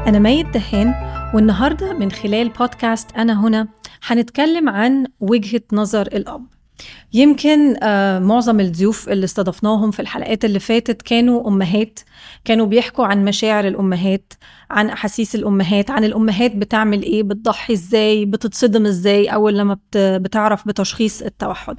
أنا مي الدهان والنهاردة من خلال بودكاست أنا هنا هنتكلم عن وجهة نظر الأب يمكن آه معظم الضيوف اللي استضفناهم في الحلقات اللي فاتت كانوا أمهات كانوا بيحكوا عن مشاعر الأمهات عن أحاسيس الأمهات عن الأمهات بتعمل إيه بتضحي إزاي بتتصدم إزاي أول لما بتعرف بتشخيص التوحد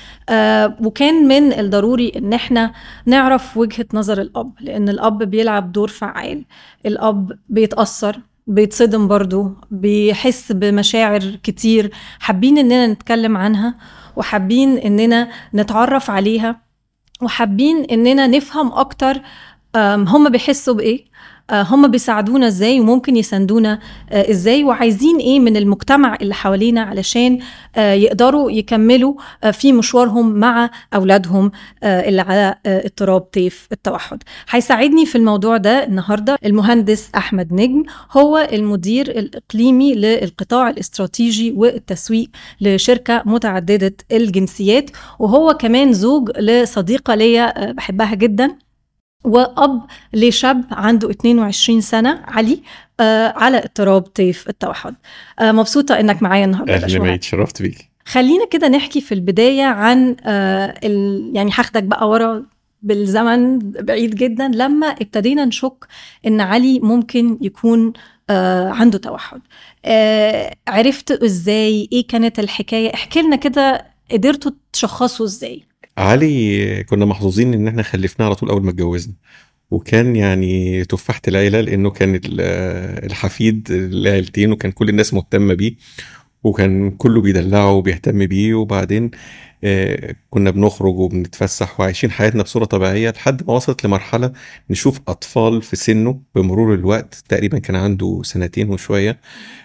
آه وكان من الضروري ان احنا نعرف وجهة نظر الاب لان الاب بيلعب دور فعال الاب بيتأثر بيتصدم برضو بيحس بمشاعر كتير حابين اننا نتكلم عنها وحابين اننا نتعرف عليها وحابين اننا نفهم اكتر هم بيحسوا بايه هم بيساعدونا ازاي وممكن يساندونا ازاي وعايزين ايه من المجتمع اللي حوالينا علشان يقدروا يكملوا في مشوارهم مع اولادهم اللي على اضطراب طيف التوحد هيساعدني في الموضوع ده النهارده المهندس احمد نجم هو المدير الاقليمي للقطاع الاستراتيجي والتسويق لشركه متعدده الجنسيات وهو كمان زوج لصديقه ليا بحبها جدا وأب لشاب عنده 22 سنة علي آه على اضطراب طيف التوحد آه مبسوطة إنك معايا النهاردة أهلا ميت شرفت بيك خلينا كده نحكي في البداية عن آه ال... يعني هاخدك بقى ورا بالزمن بعيد جدا لما ابتدينا نشك إن علي ممكن يكون آه عنده توحد آه عرفت إزاي إيه كانت الحكاية احكي لنا كده قدرتوا تشخصوا إزاي علي كنا محظوظين ان احنا خلفناه على طول اول ما اتجوزنا وكان يعني تفاحة العيلة لأنه كان الحفيد لعيلتين وكان كل الناس مهتمة بيه وكان كله بيدلعه وبيهتم بيه وبعدين كنا بنخرج وبنتفسح وعايشين حياتنا بصورة طبيعية لحد ما وصلت لمرحلة نشوف أطفال في سنه بمرور الوقت تقريبا كان عنده سنتين وشوية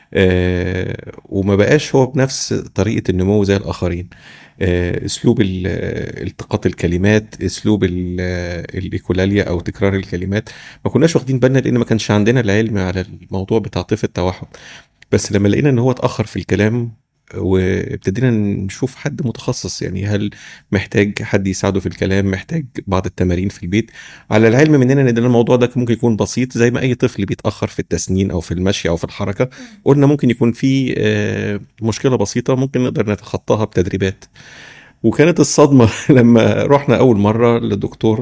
وما بقاش هو بنفس طريقة النمو زي الآخرين اسلوب التقاط الكلمات اسلوب الايكولاليا او تكرار الكلمات ما كناش واخدين بالنا لان ما كانش عندنا العلم على الموضوع بتاع طيف التوحد بس لما لقينا ان هو اتاخر في الكلام وابتدينا نشوف حد متخصص يعني هل محتاج حد يساعده في الكلام محتاج بعض التمارين في البيت على العلم مننا ان الموضوع ده ممكن يكون بسيط زي ما اي طفل بيتاخر في التسنين او في المشي او في الحركه قلنا ممكن يكون في مشكله بسيطه ممكن نقدر نتخطاها بتدريبات وكانت الصدمه لما رحنا اول مره للدكتور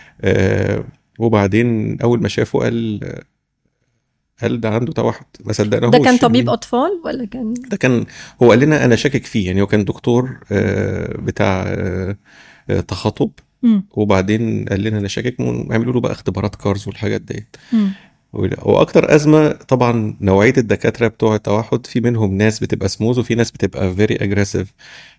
وبعدين اول ما شافه قال هل ده عنده توحد ما صدقناهوش ده كان طبيب اطفال ولا كان ده كان هو قال لنا انا شاكك فيه يعني هو كان دكتور بتاع تخاطب وبعدين قال لنا انا شاكك اعملوا له بقى اختبارات كارز والحاجات ديت واكتر ازمه طبعا نوعيه الدكاتره بتوع التوحد في منهم ناس بتبقى سموز وفي ناس بتبقى فيري اجريسيف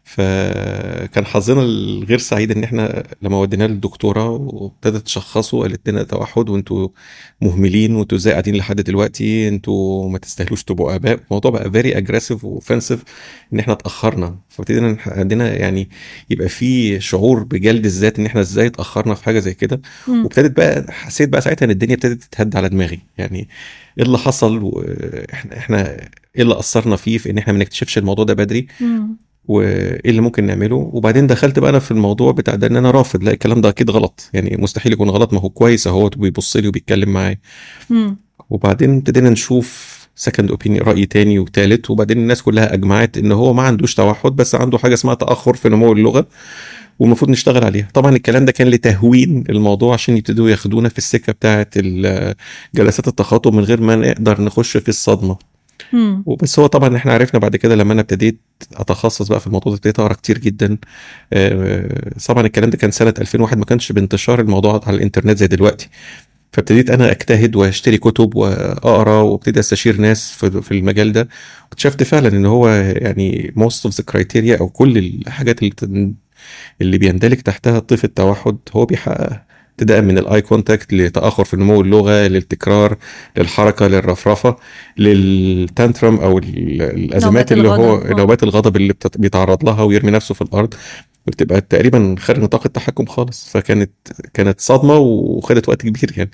فكان حظنا الغير سعيد ان احنا لما وديناه للدكتوره وابتدت تشخصه قالت لنا توحد وانتوا مهملين وانتوا ازاي قاعدين لحد دلوقتي انتوا ما تستاهلوش تبقوا اباء الموضوع بقى فيري اجريسيف واوفنسيف ان احنا اتاخرنا فابتدينا عندنا يعني يبقى في شعور بجلد الذات ان احنا ازاي اتاخرنا في حاجه زي كده وابتدت بقى حسيت بقى ساعتها ان الدنيا ابتدت تتهد على دماغي يعني ايه اللي حصل واحنا احنا ايه اللي اثرنا فيه في ان احنا ما نكتشفش الموضوع ده بدري وايه اللي ممكن نعمله وبعدين دخلت بقى انا في الموضوع بتاع ده ان انا رافض لا الكلام ده اكيد غلط يعني مستحيل يكون غلط ما هو كويس اهو بيبص لي وبيتكلم معايا وبعدين ابتدينا نشوف سكند اوبينيون راي تاني وتالت وبعدين الناس كلها اجمعت ان هو ما عندوش توحد بس عنده حاجه اسمها تاخر في نمو اللغه والمفروض نشتغل عليها طبعا الكلام ده كان لتهوين الموضوع عشان يبتدوا ياخدونا في السكه بتاعه جلسات التخاطب من غير ما نقدر نخش في الصدمه مم. وبس هو طبعا احنا عرفنا بعد كده لما انا ابتديت اتخصص بقى في الموضوع ده ابتديت اقرا كتير جدا آه، طبعا الكلام ده كان سنه 2001 ما كانش بانتشار الموضوع على الانترنت زي دلوقتي فابتديت انا اجتهد واشتري كتب واقرا وابتدي استشير ناس في في المجال ده واكتشفت فعلا ان هو يعني موست اوف ذا كرايتيريا او كل الحاجات اللي بتن- اللي بيندرج تحتها طيف التوحد هو بيحققها ابتداء من الاي كونتاكت لتاخر في نمو اللغه للتكرار للحركه للرفرفه للتانترم او ال- الازمات اللي هو الغضب. آه. نوبات الغضب اللي بتت- بيتعرض لها ويرمي نفسه في الارض بتبقى تقريبا خارج نطاق التحكم خالص فكانت كانت صدمه وخدت وقت كبير يعني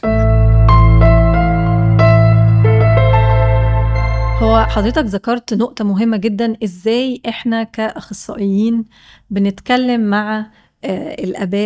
هو حضرتك ذكرت نقطة مهمة جدا ازاي احنا كأخصائيين بنتكلم مع آه، الآباء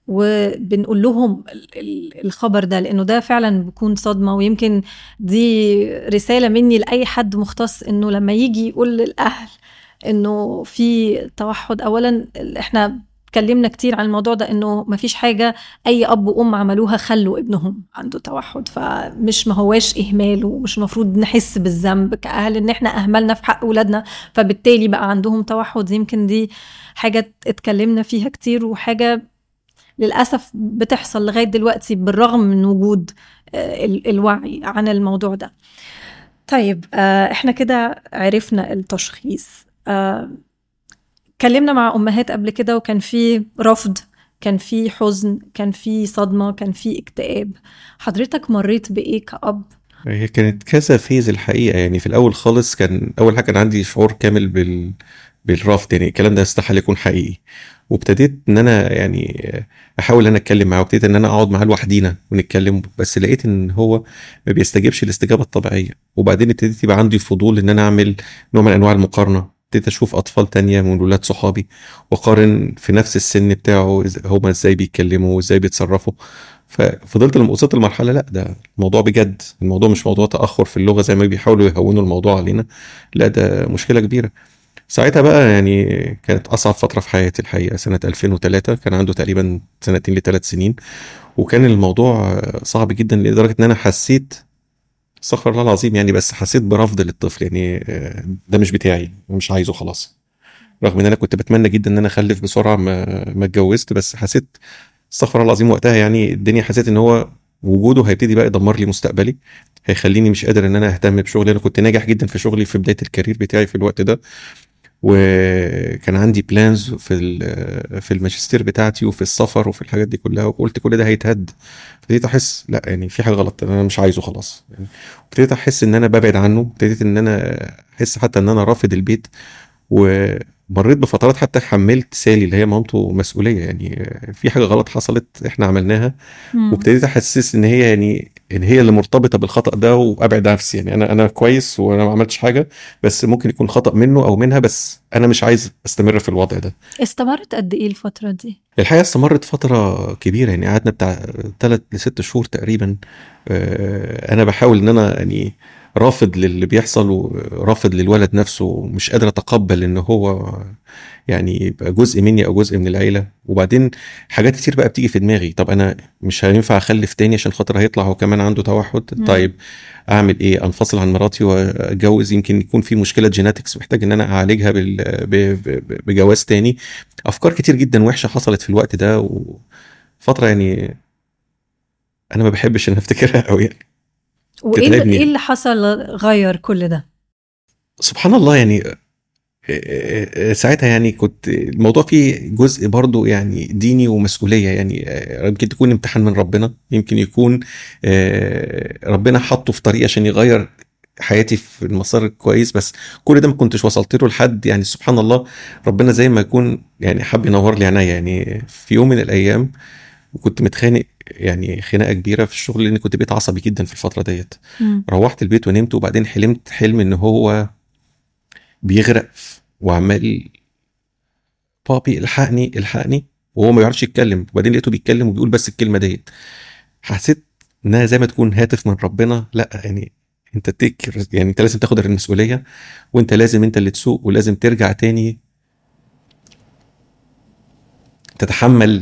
وبنقول لهم الخبر ده لانه ده فعلا بيكون صدمه ويمكن دي رساله مني لاي حد مختص انه لما يجي يقول للاهل انه في توحد اولا احنا اتكلمنا كتير عن الموضوع ده انه ما فيش حاجه اي اب وام عملوها خلوا ابنهم عنده توحد فمش ما هواش اهمال ومش المفروض نحس بالذنب كاهل ان احنا اهملنا في حق اولادنا فبالتالي بقى عندهم توحد يمكن دي حاجه اتكلمنا فيها كتير وحاجه للاسف بتحصل لغايه دلوقتي بالرغم من وجود آه، الوعي عن الموضوع ده طيب آه، احنا كده عرفنا التشخيص آه، اتكلمنا مع امهات قبل كده وكان في رفض كان في حزن كان في صدمه كان في اكتئاب حضرتك مريت بايه كأب هي كانت كذا فيز الحقيقه يعني في الاول خالص كان اول حاجه كان عندي شعور كامل بال بالرفض يعني الكلام ده استحاله يكون حقيقي وابتديت ان انا يعني احاول ان انا اتكلم معاه وابتديت ان انا اقعد معاه لوحدينا ونتكلم بس لقيت ان هو ما بيستجيبش الاستجابه الطبيعيه وبعدين ابتديت يبقى عندي فضول ان انا اعمل نوع من انواع المقارنه ابتديت اشوف اطفال تانية من ولاد صحابي واقارن في نفس السن بتاعه هما ازاي بيتكلموا وازاي بيتصرفوا ففضلت لما وصلت لمرحله لا ده الموضوع بجد الموضوع مش موضوع تاخر في اللغه زي ما بيحاولوا يهونوا الموضوع علينا لا ده مشكله كبيره ساعتها بقى يعني كانت اصعب فتره في حياتي الحقيقه سنه 2003 كان عنده تقريبا سنتين لثلاث سنين وكان الموضوع صعب جدا لدرجه ان انا حسيت استغفر الله العظيم يعني بس حسيت برفض للطفل يعني آه، ده مش بتاعي مش عايزه خلاص رغم ان انا كنت بتمنى جدا ان انا اخلف بسرعه ما ما اتجوزت بس حسيت استغفر الله العظيم وقتها يعني الدنيا حسيت ان هو وجوده هيبتدي بقى يدمر لي مستقبلي هيخليني مش قادر ان انا اهتم بشغلي انا كنت ناجح جدا في شغلي في بدايه الكارير بتاعي في الوقت ده وكان عندي بلانز في في الماجستير بتاعتي وفي السفر وفي الحاجات دي كلها وقلت كل ده هيتهد ابتديت احس لا يعني في حاجه غلط انا مش عايزه خلاص يعني ابتديت احس ان انا ببعد عنه ابتديت ان انا احس حتى ان انا رافض البيت ومريت بفترات حتى حملت سالي اللي هي مامته مسؤوليه يعني في حاجه غلط حصلت احنا عملناها وابتديت احسس ان هي يعني ان هي اللي مرتبطه بالخطا ده وابعد نفسي يعني انا انا كويس وانا ما عملتش حاجه بس ممكن يكون خطا منه او منها بس انا مش عايز استمر في الوضع ده استمرت قد ايه الفتره دي الحقيقه استمرت فتره كبيره يعني قعدنا بتاع ثلاث لست شهور تقريبا آه، انا بحاول ان انا يعني رافض للي بيحصل ورافض للولد نفسه ومش قادر اتقبل ان هو يعني يبقى جزء مني او جزء من العيله وبعدين حاجات كتير بقى بتيجي في دماغي طب انا مش هينفع اخلف تاني عشان خاطر هيطلع هو كمان عنده توحد طيب اعمل ايه انفصل عن مراتي واتجوز يمكن يكون في مشكله جيناتكس محتاج ان انا اعالجها بجواز تاني افكار كتير جدا وحشه حصلت في الوقت ده وفتره يعني انا ما بحبش ان افتكرها قوي يعني وايه ايه اللي حصل غير كل ده سبحان الله يعني ساعتها يعني كنت الموضوع فيه جزء برضو يعني ديني ومسؤوليه يعني يمكن تكون امتحان من ربنا يمكن يكون ربنا حطه في طريق عشان يغير حياتي في المسار الكويس بس كل ده ما كنتش وصلت له لحد يعني سبحان الله ربنا زي ما يكون يعني حب ينور لي عينيا يعني في يوم من الايام وكنت متخانق يعني خناقه كبيره في الشغل لان كنت بيت عصبي جدا في الفتره ديت روحت البيت ونمت وبعدين حلمت حلم ان هو بيغرق وعمال بابي الحقني الحقني وهو ما بيعرفش يتكلم وبعدين لقيته بيتكلم وبيقول بس الكلمه ديت حسيت انها زي ما تكون هاتف من ربنا لا يعني انت تكر يعني انت لازم تاخد المسؤوليه وانت لازم انت اللي تسوق ولازم ترجع تاني تتحمل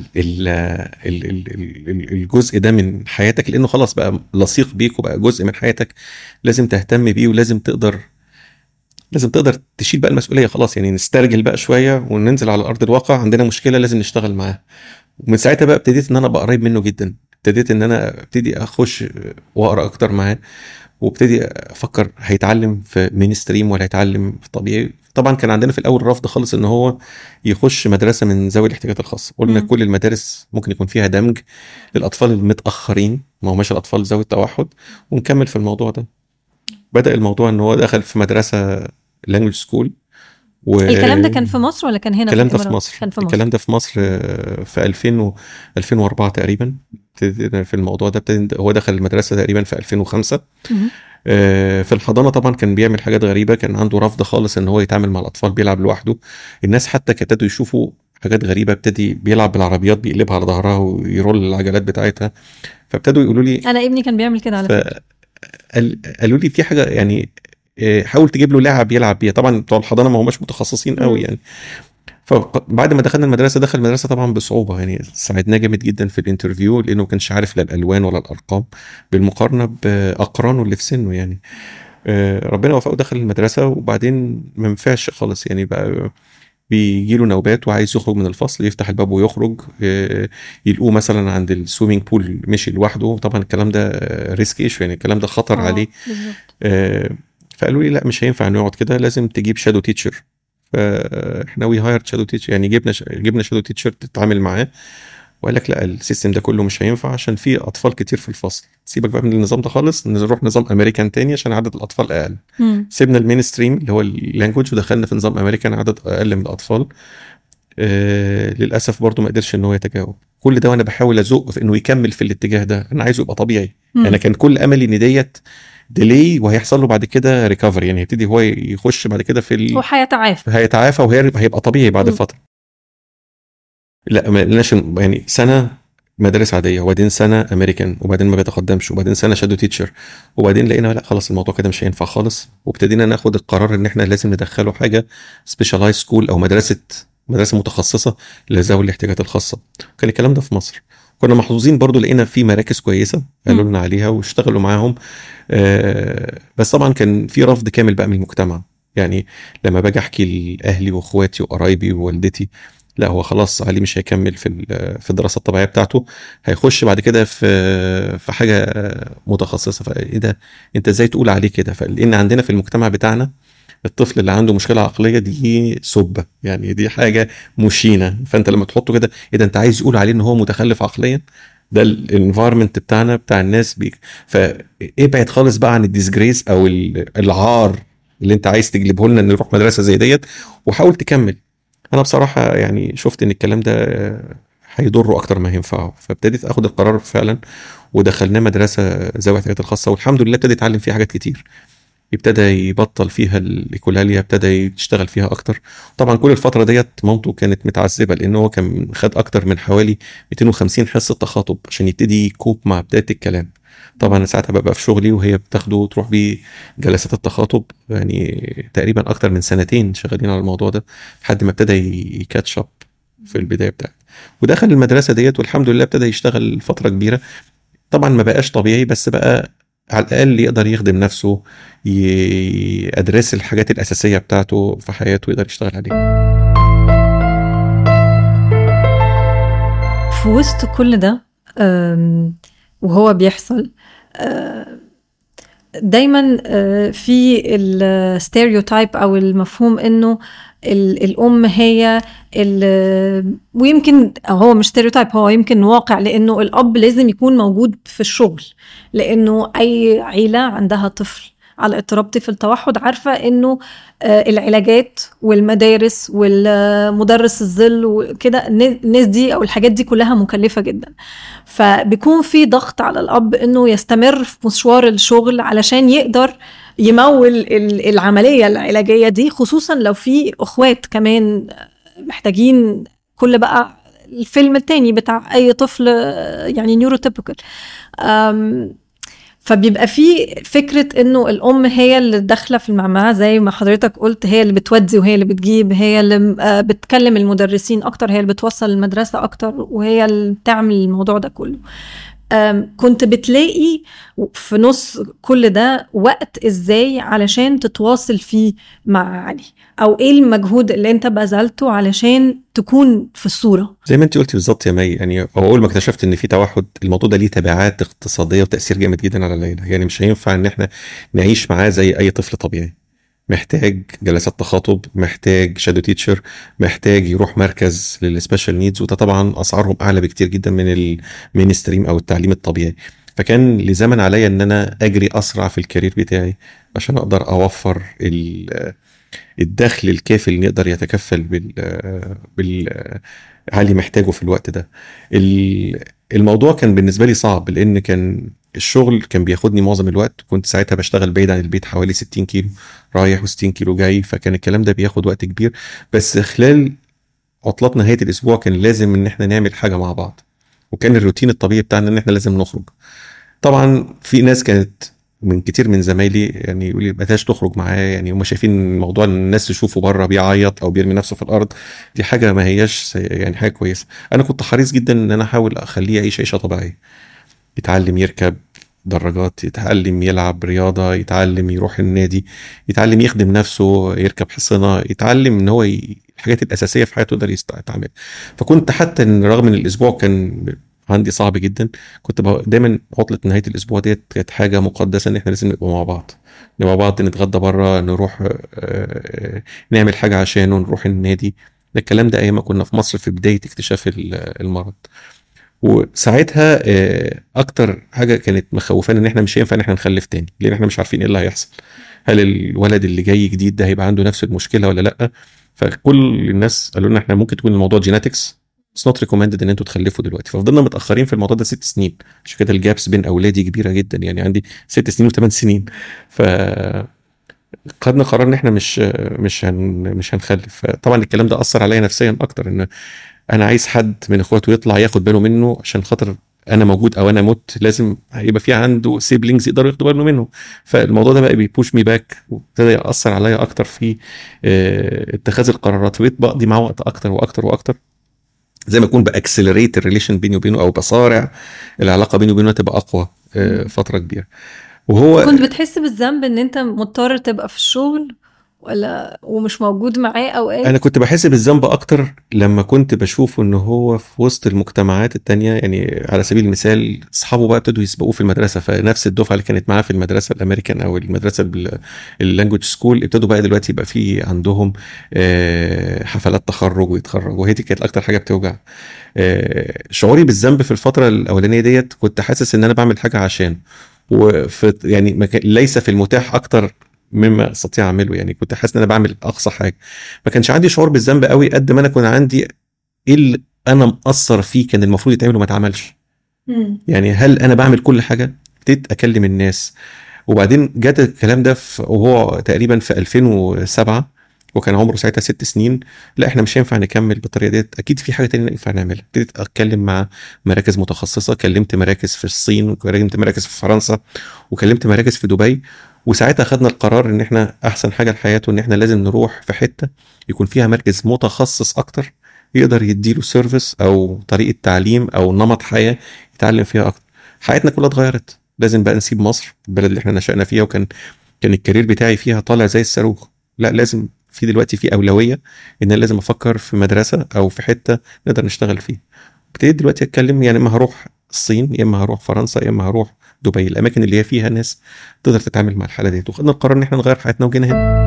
الجزء ده من حياتك لانه خلاص بقى لصيق بيك وبقى جزء من حياتك لازم تهتم بيه ولازم تقدر لازم تقدر تشيل بقى المسؤوليه خلاص يعني نسترجل بقى شويه وننزل على ارض الواقع عندنا مشكله لازم نشتغل معاها ومن ساعتها بقى ابتديت ان انا ابقى قريب منه جدا ابتديت ان انا ابتدي اخش واقرا اكتر معاه وابتدي افكر هيتعلم في مينستريم ولا هيتعلم في طبيعي طبعا كان عندنا في الاول رفض خالص ان هو يخش مدرسه من ذوي الاحتياجات الخاصه قلنا م. كل المدارس ممكن يكون فيها دمج للاطفال المتاخرين ما هماش الاطفال ذوي التوحد ونكمل في الموضوع ده بدا الموضوع ان هو دخل في مدرسه لانجوج سكول و... الكلام ده كان في مصر ولا كان هنا الكلام ده في مصر كان في مصر الكلام ده في مصر آه، في 2000 و 2004 تقريبا في الموضوع ده هو دخل المدرسه تقريبا في 2005 آه، في الحضانه طبعا كان بيعمل حاجات غريبه كان عنده رفض خالص ان هو يتعامل مع الاطفال بيلعب لوحده الناس حتى كانت يشوفوا حاجات غريبه ابتدي بيلعب بالعربيات بيقلبها على ظهرها ويرول العجلات بتاعتها فابتدوا يقولوا لي انا ابني كان بيعمل كده على فكره قالوا لي في حاجه يعني آه، حاول تجيب له لعب يلعب بيها طبعا بتوع الحضانه ما هماش متخصصين قوي يعني فبعد ما دخلنا المدرسه دخل المدرسه طبعا بصعوبه يعني ساعدناه جامد جدا في الانترفيو لانه ما كانش عارف لا الالوان ولا الارقام بالمقارنه باقرانه اللي في سنه يعني آه، ربنا وفقه دخل المدرسه وبعدين ما ينفعش خالص يعني بقى بيجي له نوبات وعايز يخرج من الفصل يفتح الباب ويخرج آه، يلقوه مثلا عند السويمنج بول مشي لوحده طبعا الكلام ده ريسك ايش يعني الكلام ده خطر آه، عليه فقالوا لي لا مش هينفع نقعد كده لازم تجيب شادو تيتشر فاحنا وي هاير شادو تيتشر يعني جبنا جبنا شادو تيتشر تتعامل معاه وقال لك لا السيستم ده كله مش هينفع عشان في اطفال كتير في الفصل سيبك بقى من النظام ده خالص نروح نظام امريكان تاني عشان عدد الاطفال اقل مم. سيبنا المين ستريم اللي هو اللانجوج ودخلنا في نظام امريكان عدد اقل من الاطفال آه للاسف برضه ما قدرش ان هو يتجاوب كل ده وانا بحاول ازق في انه يكمل في الاتجاه ده انا عايزه يبقى طبيعي مم. انا كان كل املي ان ديت ديلي وهيحصل له بعد كده ريكفري يعني هيبتدي هو يخش بعد كده في ال... وهيتعافى هيتعافى وهيبقى طبيعي بعد فتره لا ما لناش يعني سنه مدارس عاديه وبعدين سنه امريكان وبعدين ما بيتقدمش وبعدين سنه شادو تيتشر وبعدين لقينا لا خلاص الموضوع كده مش هينفع خالص وابتدينا ناخد القرار ان احنا لازم ندخله حاجه سبيشالايز سكول او مدرسه مدرسه متخصصه لذوي الاحتياجات الخاصه كان الكلام ده في مصر كنا محظوظين برضو لقينا في مراكز كويسه قالوا لنا عليها واشتغلوا معاهم آه بس طبعا كان في رفض كامل بقى من المجتمع يعني لما باجي احكي لاهلي واخواتي وقرايبي ووالدتي لا هو خلاص علي مش هيكمل في في الدراسه الطبيعيه بتاعته هيخش بعد كده في في حاجه متخصصه فايه ده انت ازاي تقول عليه كده فلان عندنا في المجتمع بتاعنا الطفل اللي عنده مشكله عقليه دي سبه يعني دي حاجه مشينه فانت لما تحطه كده ايه ده انت عايز يقول عليه ان هو متخلف عقليا ده الانفايرمنت بتاعنا بتاع الناس بيك فابعد خالص بقى عن الديسجريس او العار اللي انت عايز تجلبه لنا ان نروح مدرسه زي ديت وحاول تكمل انا بصراحه يعني شفت ان الكلام ده هيضره اكتر ما هينفعه فابتديت اخد القرار فعلا ودخلناه مدرسه ذوي الاحتياجات الخاصه والحمد لله ابتدى يتعلم فيها حاجات كتير ابتدى يبطل فيها الايكولاليا ابتدى يشتغل فيها اكتر طبعا كل الفتره ديت مامته كانت متعذبه لان هو كان خد اكتر من حوالي 250 حصه تخاطب عشان يبتدي يكوب مع بدايه الكلام طبعا انا ساعتها ببقى في شغلي وهي بتاخده وتروح بيه جلسات التخاطب يعني تقريبا اكتر من سنتين شغالين على الموضوع ده لحد ما ابتدى يكاتش اب في البدايه بتاعته ودخل المدرسه ديت والحمد لله ابتدى يشتغل فتره كبيره طبعا ما بقاش طبيعي بس بقى على الاقل يقدر يخدم نفسه يدرس الحاجات الاساسيه بتاعته في حياته يقدر يشتغل عليها في وسط كل ده وهو بيحصل دايما في الستيريوتايب او المفهوم انه الام هي ويمكن هو مش ستيريوتايب هو يمكن واقع لانه الاب لازم يكون موجود في الشغل لانه اي عيله عندها طفل على اضطراب طفل التوحد عارفه انه آه، العلاجات والمدارس والمدرس الظل وكده الناس دي او الحاجات دي كلها مكلفه جدا فبيكون في ضغط على الاب انه يستمر في مشوار الشغل علشان يقدر يمول العمليه العلاجيه دي خصوصا لو في اخوات كمان محتاجين كل بقى الفيلم التاني بتاع اي طفل يعني نيوروتيبيكال فبيبقى في فكره انه الام هي اللي داخله في المعمعه زي ما حضرتك قلت هي اللي بتودي وهي اللي بتجيب هي اللي آه، بتكلم المدرسين اكتر هي اللي بتوصل المدرسه اكتر وهي اللي بتعمل الموضوع ده كله كنت بتلاقي في نص كل ده وقت ازاي علشان تتواصل فيه مع علي او ايه المجهود اللي انت بذلته علشان تكون في الصوره زي ما انت قلتي بالظبط يا مي يعني هو اول ما اكتشفت ان في توحد الموضوع ده ليه تبعات اقتصاديه وتاثير جامد جدا على العيله يعني مش هينفع ان احنا نعيش معاه زي اي طفل طبيعي محتاج جلسات تخاطب محتاج شادو تيتشر محتاج يروح مركز للسبيشال نيدز وده طبعا اسعارهم اعلى بكتير جدا من المينستريم او التعليم الطبيعي فكان لزمن عليا ان انا اجري اسرع في الكارير بتاعي عشان اقدر اوفر الدخل الكافي اللي يقدر يتكفل بال بال علي محتاجه في الوقت ده الموضوع كان بالنسبه لي صعب لان كان الشغل كان بياخدني معظم الوقت كنت ساعتها بشتغل بعيد عن البيت حوالي 60 كيلو رايح و60 كيلو جاي فكان الكلام ده بياخد وقت كبير بس خلال عطلات نهايه الاسبوع كان لازم ان احنا نعمل حاجه مع بعض وكان الروتين الطبيعي بتاعنا ان احنا لازم نخرج طبعا في ناس كانت من كتير من زمايلي يعني يقول لي بلاش تخرج معاه يعني هم شايفين موضوع ان الناس تشوفه بره بيعيط او بيرمي نفسه في الارض دي حاجه ما هياش يعني حاجه كويسه انا كنت حريص جدا ان انا احاول اخليه يعيش عيشه طبيعيه يتعلم يركب دراجات يتعلم يلعب رياضة يتعلم يروح النادي يتعلم يخدم نفسه يركب حصنة يتعلم ان هو ي... الحاجات الأساسية في حياته يقدر يستعمل فكنت حتى ان رغم ان الأسبوع كان عندي صعب جدا كنت دايما عطلة نهاية الأسبوع ديت كانت حاجة مقدسة ان احنا لازم نبقى مع بعض نبقى مع بعض نتغدى بره نروح نعمل حاجة عشانه نروح النادي الكلام ده ايام ما كنا في مصر في بداية اكتشاف المرض وساعتها اكتر حاجه كانت مخوفانا ان احنا مش هينفع ان احنا نخلف تاني لان احنا مش عارفين ايه اللي هيحصل هل الولد اللي جاي جديد ده هيبقى عنده نفس المشكله ولا لا فكل الناس قالوا لنا احنا ممكن تكون الموضوع جيناتكس اتس نوت ريكومندد ان انتوا تخلفوا دلوقتي ففضلنا متاخرين في الموضوع ده ست سنين عشان كده الجابس بين اولادي كبيره جدا يعني عندي ست سنين وثمان سنين ف خدنا قرار ان احنا مش مش هن مش هنخلف طبعا الكلام ده اثر عليا نفسيا اكتر ان انا عايز حد من اخواته يطلع ياخد باله منه عشان خاطر انا موجود او انا مت لازم يبقى في عنده سيبلينجز يقدروا ياخدوا بالهم منه فالموضوع ده بقى بيبوش مي باك وابتدى ياثر عليا اكتر في اتخاذ القرارات فبقيت بقضي معاه وقت اكتر واكتر واكتر زي ما اكون باكسلريت الريليشن بيني وبينه او بصارع العلاقه بيني وبينه تبقى اقوى فتره كبيره وهو كنت بتحس بالذنب ان انت مضطر تبقى في الشغل ولا ومش موجود معاه اوقات انا كنت بحس بالذنب اكتر لما كنت بشوفه ان هو في وسط المجتمعات التانية يعني على سبيل المثال اصحابه بقى ابتدوا يسبقوه في المدرسه فنفس الدفعه اللي كانت معاه في المدرسه الامريكان او المدرسه اللانجوج سكول ابتدوا بقى دلوقتي يبقى في عندهم حفلات تخرج ويتخرج وهي دي كانت اكتر حاجه بتوجع شعوري بالذنب في الفتره الاولانيه ديت كنت حاسس ان انا بعمل حاجه عشان وفي يعني ليس في المتاح اكتر مما استطيع اعمله يعني كنت حاسس ان انا بعمل اقصى حاجه ما كانش عندي شعور بالذنب قوي قد ما انا كنت عندي ايه اللي انا مقصر فيه كان المفروض يتعمل وما اتعملش يعني هل انا بعمل كل حاجه ابتديت اكلم الناس وبعدين جت الكلام ده في وهو تقريبا في 2007 وكان عمره ساعتها ست سنين لا احنا مش هينفع نكمل بالطريقه ديت اكيد في حاجه تانية ينفع نعملها ابتديت اتكلم مع مراكز متخصصه كلمت مراكز في الصين وكلمت مراكز في فرنسا وكلمت مراكز في دبي وساعتها خدنا القرار ان احنا احسن حاجه لحياته ان احنا لازم نروح في حته يكون فيها مركز متخصص اكتر يقدر يديله سيرفيس او طريقه تعليم او نمط حياه يتعلم فيها اكتر حياتنا كلها اتغيرت لازم بقى نسيب مصر البلد اللي احنا نشأنا فيها وكان كان الكارير بتاعي فيها طالع زي الصاروخ لا لازم في دلوقتي في اولويه ان انا لازم افكر في مدرسه او في حته نقدر نشتغل فيها ابتديت دلوقتي اتكلم يعني اما هروح الصين يا اما هروح فرنسا يا اما هروح دبي الاماكن اللي هي فيها ناس تقدر تتعامل مع الحاله ديت وخدنا القرار ان احنا نغير حياتنا وجينا هنا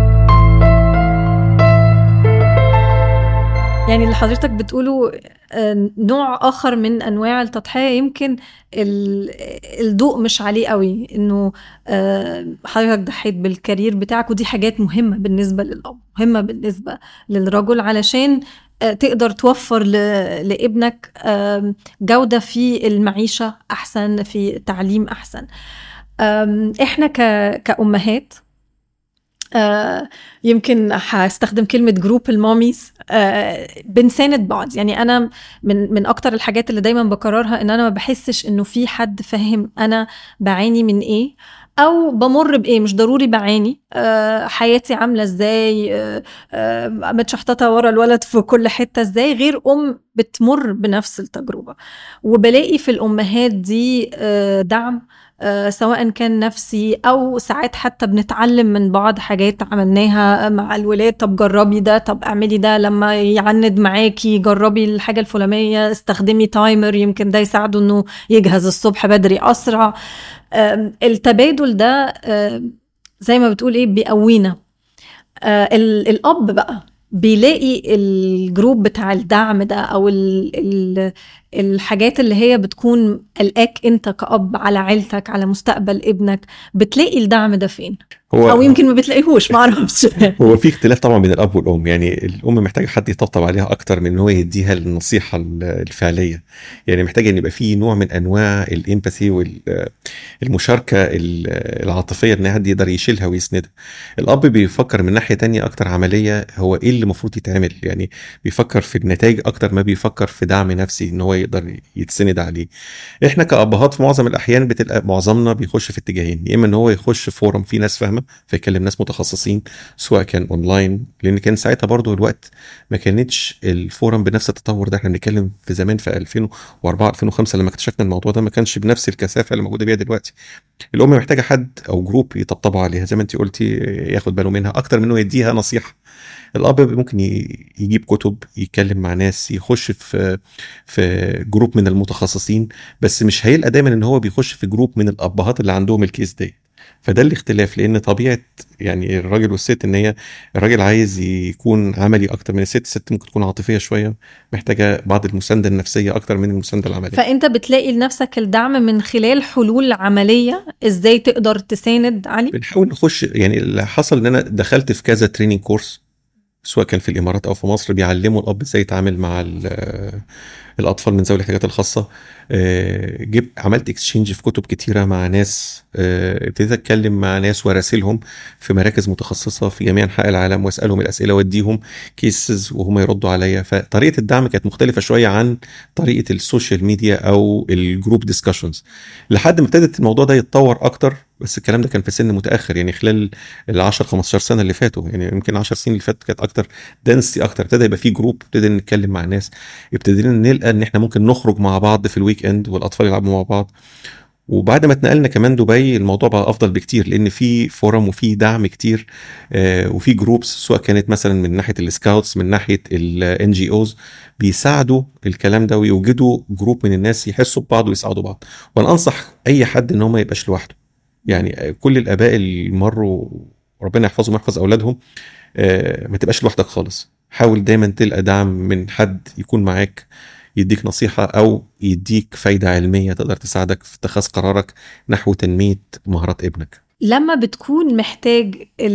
يعني اللي حضرتك بتقوله نوع اخر من انواع التضحيه يمكن الضوء مش عليه قوي انه حضرتك ضحيت بالكارير بتاعك ودي حاجات مهمه بالنسبه للاب مهمه بالنسبه للرجل علشان تقدر توفر لابنك جوده في المعيشه احسن في تعليم احسن احنا كامهات آه يمكن هستخدم كلمة جروب الماميز آه بنساند بعض يعني أنا من من أكتر الحاجات اللي دايما بكررها إن أنا ما بحسش إنه في حد فاهم أنا بعاني من إيه او بمر بايه مش ضروري بعاني أه حياتي عامله ازاي أه أه متشحططه ورا الولد في كل حته ازاي غير ام بتمر بنفس التجربه وبلاقي في الامهات دي أه دعم أه سواء كان نفسي او ساعات حتى بنتعلم من بعض حاجات عملناها مع الولاد طب جربي ده طب اعملي ده لما يعند معاكي جربي الحاجه الفلانيه استخدمي تايمر يمكن ده يساعده انه يجهز الصبح بدري اسرع التبادل ده زي ما بتقول ايه بيقوينا الاب بقى بيلاقي الجروب بتاع الدعم ده او ال ال الحاجات اللي هي بتكون قلقاك انت كأب على عيلتك على مستقبل ابنك بتلاقي الدعم ده فين هو او يمكن ما بتلاقيهوش ما اعرفش هو في اختلاف طبعا بين الاب والام يعني الام محتاجه حد يطبطب عليها اكتر من ان هو يديها النصيحه الفعليه يعني محتاجه ان يبقى في نوع من انواع الامباثي والمشاركه العاطفيه ان حد يقدر يشيلها ويسندها الاب بيفكر من ناحيه تانية اكتر عمليه هو ايه اللي المفروض يتعمل يعني بيفكر في النتائج اكتر ما بيفكر في دعم نفسي ان هو يقدر يتسند عليه احنا كابهات في معظم الاحيان بتبقى معظمنا بيخش في اتجاهين يا اما ان هو يخش فورم في ناس فاهمه فيكلم ناس متخصصين سواء كان اونلاين لان كان ساعتها برضو الوقت ما كانتش الفورم بنفس التطور ده احنا بنتكلم في زمان في 2004 2005 لما اكتشفنا الموضوع ده ما كانش بنفس الكثافه اللي موجوده بيها دلوقتي الام محتاجه حد او جروب يطبطبوا عليها زي ما انت قلتي ياخد باله منها اكتر من انه يديها نصيحه الاب ممكن يجيب كتب يتكلم مع ناس يخش في في جروب من المتخصصين بس مش هيلقى دايما ان هو بيخش في جروب من الابهات اللي عندهم الكيس دي فده الاختلاف لان طبيعه يعني الراجل والست ان هي الراجل عايز يكون عملي اكتر من الست الست ممكن تكون عاطفيه شويه محتاجه بعض المسانده النفسيه اكتر من المسانده العمليه فانت بتلاقي لنفسك الدعم من خلال حلول عمليه ازاي تقدر تساند علي بنحاول نخش يعني اللي حصل ان انا دخلت في كذا تريننج كورس سواء كان في الامارات او في مصر بيعلموا الاب ازاي يتعامل مع الاطفال من ذوي الاحتياجات الخاصه آه، جبت عملت اكسشينج في كتب كتيره مع ناس آه، ابتديت اتكلم مع ناس واراسلهم في مراكز متخصصه في جميع انحاء العالم واسالهم الاسئله واديهم كيسز وهم يردوا عليا فطريقه الدعم كانت مختلفه شويه عن طريقه السوشيال ميديا او الجروب ديسكشنز لحد ما ابتدت الموضوع ده يتطور اكتر بس الكلام ده كان في سن متاخر يعني خلال ال 10 15 سنه اللي فاتوا يعني يمكن 10 سنين اللي فاتت كانت اكتر دنسي اكتر ابتدى يبقى في جروب ابتدينا نتكلم مع ناس ابتدينا نلقى ان احنا ممكن نخرج مع بعض في الويك اند والاطفال يلعبوا مع بعض وبعد ما اتنقلنا كمان دبي الموضوع بقى افضل بكتير لان في فورم وفي دعم كتير آه وفي جروبس سواء كانت مثلا من ناحيه السكاوتس من ناحيه الان جي اوز بيساعدوا الكلام ده ويوجدوا جروب من الناس يحسوا ببعض ويساعدوا بعض وانا انصح اي حد ان هو ما يبقاش لوحده يعني كل الاباء اللي مروا ربنا يحفظهم ويحفظ اولادهم آه ما تبقاش لوحدك خالص حاول دايما تلقى دعم من حد يكون معاك يديك نصيحة أو يديك فايدة علمية تقدر تساعدك في اتخاذ قرارك نحو تنمية مهارات ابنك لما بتكون محتاج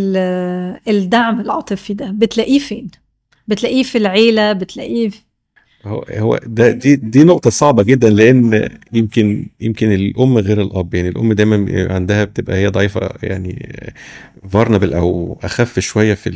الدعم العاطفي ده بتلاقيه فين؟ بتلاقيه في العيلة بتلاقيه في هو هو ده دي دي نقطة صعبة جدا لأن يمكن يمكن الأم غير الأب يعني الأم دايما عندها بتبقى هي ضعيفة يعني فارنبل أو أخف شوية في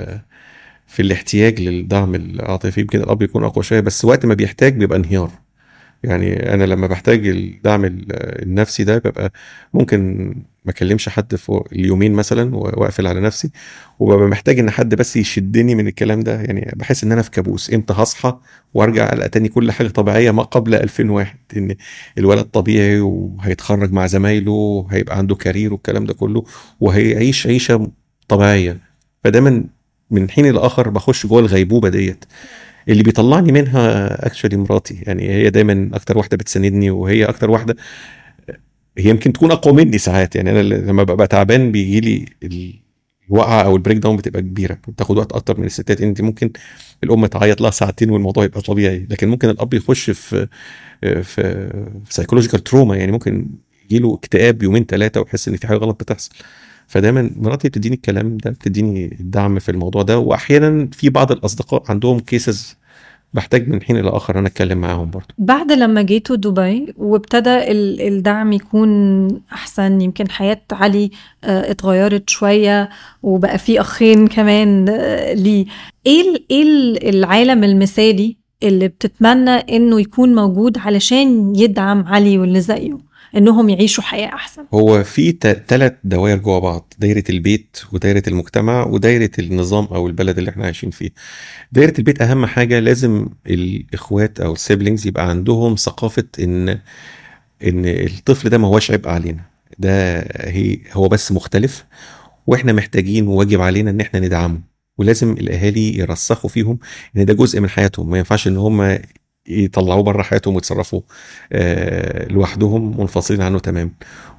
في الاحتياج للدعم العاطفي يمكن الاب يكون اقوى شويه بس وقت ما بيحتاج بيبقى انهيار يعني انا لما بحتاج الدعم النفسي ده ببقى ممكن ما اكلمش حد في اليومين مثلا واقفل على نفسي وببقى محتاج ان حد بس يشدني من الكلام ده يعني بحس ان انا في كابوس امتى هصحى وارجع الاقي تاني كل حاجه طبيعيه ما قبل 2001 ان الولد طبيعي وهيتخرج مع زمايله وهيبقى عنده كارير والكلام ده كله وهيعيش عيشه طبيعيه فدايما من حين لاخر بخش جوه الغيبوبه ديت اللي بيطلعني منها اكشولي مراتي يعني هي دايما اكتر واحده بتساندني وهي اكتر واحده هي يمكن تكون اقوى مني ساعات يعني انا لما ببقى تعبان بيجي لي الوقعه او البريك داون بتبقى كبيره بتاخد وقت اكتر من الستات انت ممكن الام تعيط لها ساعتين والموضوع يبقى طبيعي لكن ممكن الاب يخش في في في سايكولوجيكال تروما يعني ممكن يجي له اكتئاب يومين ثلاثه ويحس ان في حاجه غلط بتحصل فدايما مراتي بتديني الكلام ده بتديني الدعم في الموضوع ده واحيانا في بعض الاصدقاء عندهم كيسز بحتاج من حين لاخر انا اتكلم معاهم برضه بعد لما جيتوا دبي وابتدى الدعم يكون احسن يمكن حياه علي آه، اتغيرت شويه وبقى في اخين كمان آه، ليه ايه ايه العالم المثالي اللي بتتمنى انه يكون موجود علشان يدعم علي واللي زيه انهم يعيشوا حياه احسن هو في ثلاث دوائر جوا بعض دايره البيت ودايره المجتمع ودايره النظام او البلد اللي احنا عايشين فيه دايره البيت اهم حاجه لازم الاخوات او السيبلينجز يبقى عندهم ثقافه ان ان الطفل ده ما هوش عبء علينا ده هي هو بس مختلف واحنا محتاجين وواجب علينا ان احنا ندعمه ولازم الاهالي يرسخوا فيهم ان ده جزء من حياتهم ما ينفعش ان هم يطلعوه بره حياتهم ويتصرفوا آه لوحدهم منفصلين عنه تماما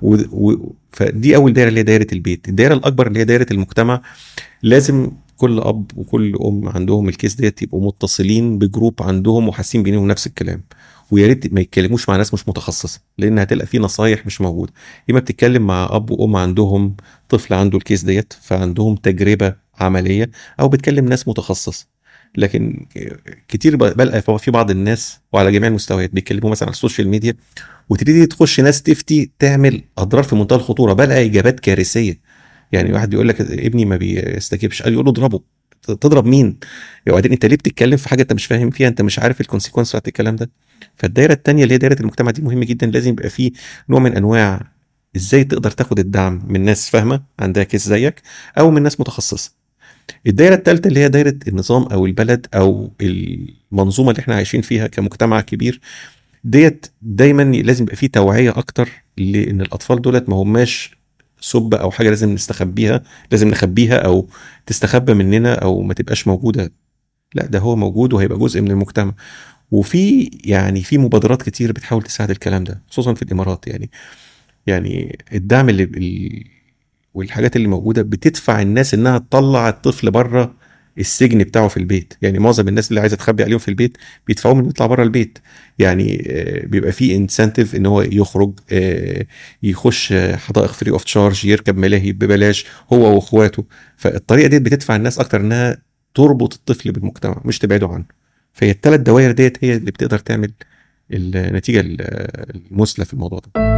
فدي اول دايره اللي هي دايره البيت الدايره الاكبر اللي هي دايره المجتمع لازم كل اب وكل ام عندهم الكيس ديت يبقوا متصلين بجروب عندهم وحاسين بينهم نفس الكلام ويا ريت ما يتكلموش مع ناس مش متخصصه لان هتلاقي في نصايح مش موجوده اما بتتكلم مع اب وام عندهم طفل عنده الكيس ديت فعندهم تجربه عمليه او بتكلم ناس متخصصه لكن كتير بلقى في بعض الناس وعلى جميع المستويات بيتكلموا مثلا على السوشيال ميديا وتبتدي تخش ناس تفتي تعمل اضرار في منتهى الخطوره بلقى اجابات كارثيه يعني واحد بيقول لك ابني ما بيستجيبش قال يقول له اضربه تضرب مين؟ وبعدين انت ليه بتتكلم في حاجه انت مش فاهم فيها انت مش عارف الكونسيكونس بتاعت الكلام ده فالدايره الثانيه اللي هي دايره المجتمع دي مهمه جدا لازم يبقى في نوع من انواع ازاي تقدر تاخد الدعم من ناس فاهمه عندها كيس زيك او من ناس متخصصه الدايره الثالثه اللي هي دايره النظام او البلد او المنظومه اللي احنا عايشين فيها كمجتمع كبير ديت دايما لازم يبقى في توعيه اكتر لان الاطفال دولت ما هماش سب او حاجه لازم نستخبيها لازم نخبيها او تستخبى مننا او ما تبقاش موجوده لا ده هو موجود وهيبقى جزء من المجتمع وفي يعني في مبادرات كتير بتحاول تساعد الكلام ده خصوصا في الامارات يعني يعني الدعم اللي والحاجات اللي موجوده بتدفع الناس انها تطلع الطفل بره السجن بتاعه في البيت يعني معظم الناس اللي عايزه تخبي عليهم في البيت بيدفعوهم انه يطلع بره البيت يعني آه، بيبقى في انسنتيف ان هو يخرج آه، يخش حدائق فري اوف تشارج يركب ملاهي ببلاش هو واخواته فالطريقه دي بتدفع الناس اكتر انها تربط الطفل بالمجتمع مش تبعده عنه فهي الثلاث دوائر ديت هي اللي بتقدر تعمل النتيجه المثلى في الموضوع ده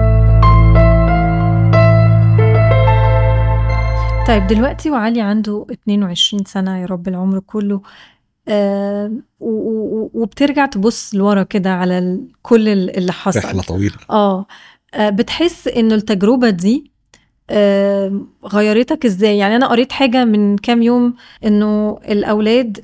طيب دلوقتي وعلي عنده 22 سنة يا رب العمر كله آه وبترجع تبص لورا كده على كل اللي حصل رحلة طويلة اه, آه، بتحس انه التجربة دي آه غيرتك ازاي يعني انا قريت حاجة من كام يوم انه الاولاد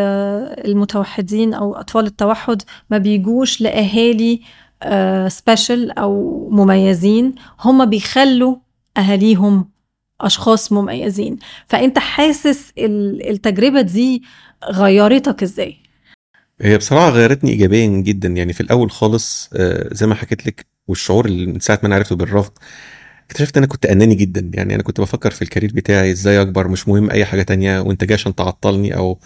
المتوحدين او اطفال التوحد ما بيجوش لاهالي آه سبيشال او مميزين هم بيخلوا اهاليهم اشخاص مميزين فانت حاسس التجربه دي غيرتك ازاي هي بصراحه غيرتني ايجابيا جدا يعني في الاول خالص آه، زي ما حكيت لك والشعور اللي من ساعه ما انا عرفته بالرفض اكتشفت ان انا كنت اناني جدا يعني انا كنت بفكر في الكارير بتاعي ازاي اكبر مش مهم اي حاجه تانية وانت جاي عشان تعطلني او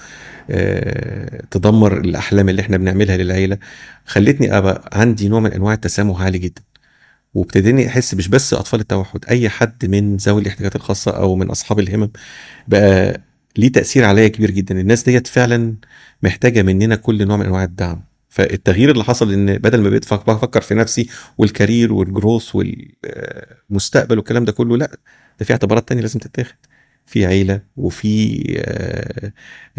آه، تدمر الاحلام اللي احنا بنعملها للعيله خلتني ابقى عندي نوع من انواع التسامح عالي جدا وابتديني احس مش بس اطفال التوحد اي حد من ذوي الاحتياجات الخاصه او من اصحاب الهمم بقى ليه تاثير عليا كبير جدا الناس ديت فعلا محتاجه مننا كل نوع من انواع الدعم فالتغيير اللي حصل ان بدل ما بقيت بفكر في نفسي والكارير والجروث والمستقبل والكلام ده كله لا ده في اعتبارات تانية لازم تتاخد في عيله وفي آه،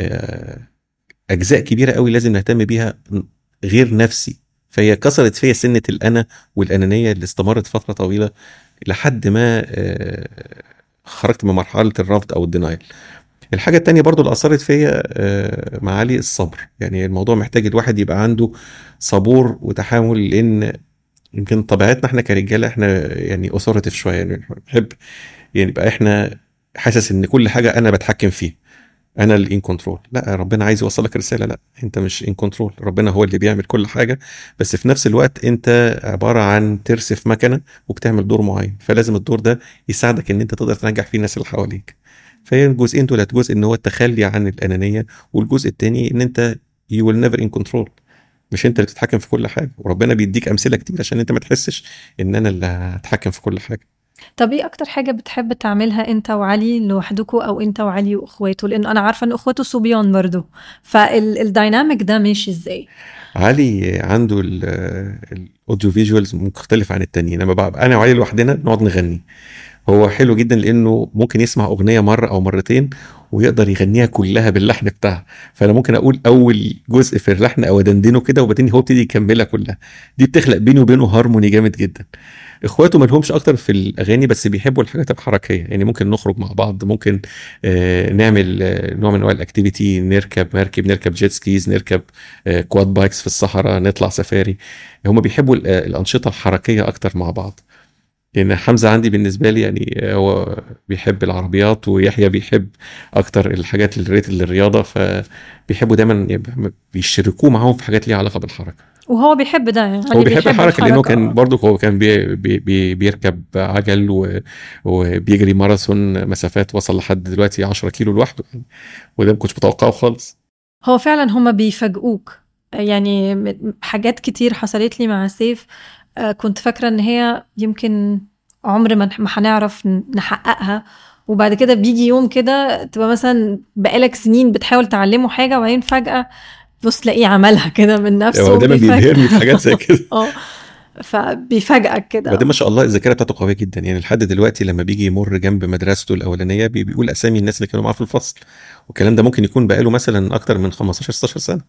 آه، اجزاء كبيره قوي لازم نهتم بيها غير نفسي فهي كسرت فيا سنه الانا والانانيه اللي استمرت فتره طويله لحد ما آه، خرجت من مرحله الرفض او الدينايل الحاجة التانية برضو اللي أثرت فيا آه، معالي الصبر يعني الموضوع محتاج الواحد يبقى عنده صبور وتحامل لأن يمكن طبيعتنا احنا كرجالة احنا يعني أثورتيف شوية يعني بنحب يعني يبقى احنا حاسس ان كل حاجة انا بتحكم فيها انا اللي ان كنترول لا ربنا عايز يوصلك رساله لا انت مش ان كنترول ربنا هو اللي بيعمل كل حاجه بس في نفس الوقت انت عباره عن ترس في مكنه وبتعمل دور معين فلازم الدور ده يساعدك ان انت تقدر تنجح فيه الناس اللي حواليك فهي الجزئين دول جزء ان هو التخلي عن الانانيه والجزء الثاني ان انت يو ويل نيفر ان كنترول مش انت اللي بتتحكم في كل حاجه وربنا بيديك امثله كتير عشان انت ما تحسش ان انا اللي هتحكم في كل حاجه طب ايه اكتر حاجه بتحب تعملها انت وعلي لوحدكوا او انت وعلي واخواته لانه انا عارفه ان اخواته صبيان برضه فالدايناميك ده ماشي ازاي علي عنده الاوديو فيجوالز مختلف عن التانيين لما بقى انا وعلي لوحدنا نقعد نغني هو حلو جدا لانه ممكن يسمع اغنيه مره او مرتين ويقدر يغنيها كلها باللحن بتاعها فانا ممكن اقول اول جزء في اللحن او ادندنه كده وبعدين هو ابتدي يكملها كلها دي بتخلق بيني وبينه هارموني جامد جدا اخواته ما لهمش اكتر في الاغاني بس بيحبوا الحاجات الحركيه يعني ممكن نخرج مع بعض ممكن آه نعمل آه نوع من انواع الاكتيفيتي نركب مركب نركب جيت سكيز نركب آه كواد بايكس في الصحراء نطلع سفاري هم بيحبوا آه، الانشطه الحركيه اكتر مع بعض لان يعني حمزه عندي بالنسبه لي يعني هو بيحب العربيات ويحيى بيحب اكتر الحاجات اللي ريت للرياضه فبيحبوا دايما بيشاركوه معاهم في حاجات ليها علاقه بالحركه وهو بيحب ده يعني هو بيحب الحركه لانه كان برضه هو كان بي بي بي بيركب عجل وبيجري ماراثون مسافات وصل لحد دلوقتي 10 كيلو لوحده يعني وده ما كنتش متوقعه خالص هو فعلا هما بيفاجئوك يعني حاجات كتير حصلت لي مع سيف آه، كنت فاكرة ان هي يمكن عمر ما هنعرف نحققها وبعد كده بيجي يوم كده تبقى مثلا بقالك سنين بتحاول تعلمه حاجة وبعدين فجأة بص تلاقيه عملها كده من نفسه هو دايما بيبهرني في حاجات زي كده اه فبيفاجئك كده بعدين ما شاء الله الذاكره بتاعته قويه جدا يعني لحد دلوقتي لما بيجي يمر جنب مدرسته الاولانيه بيقول اسامي الناس اللي كانوا معاه في الفصل والكلام ده ممكن يكون بقاله مثلا اكتر من 15 16 سنه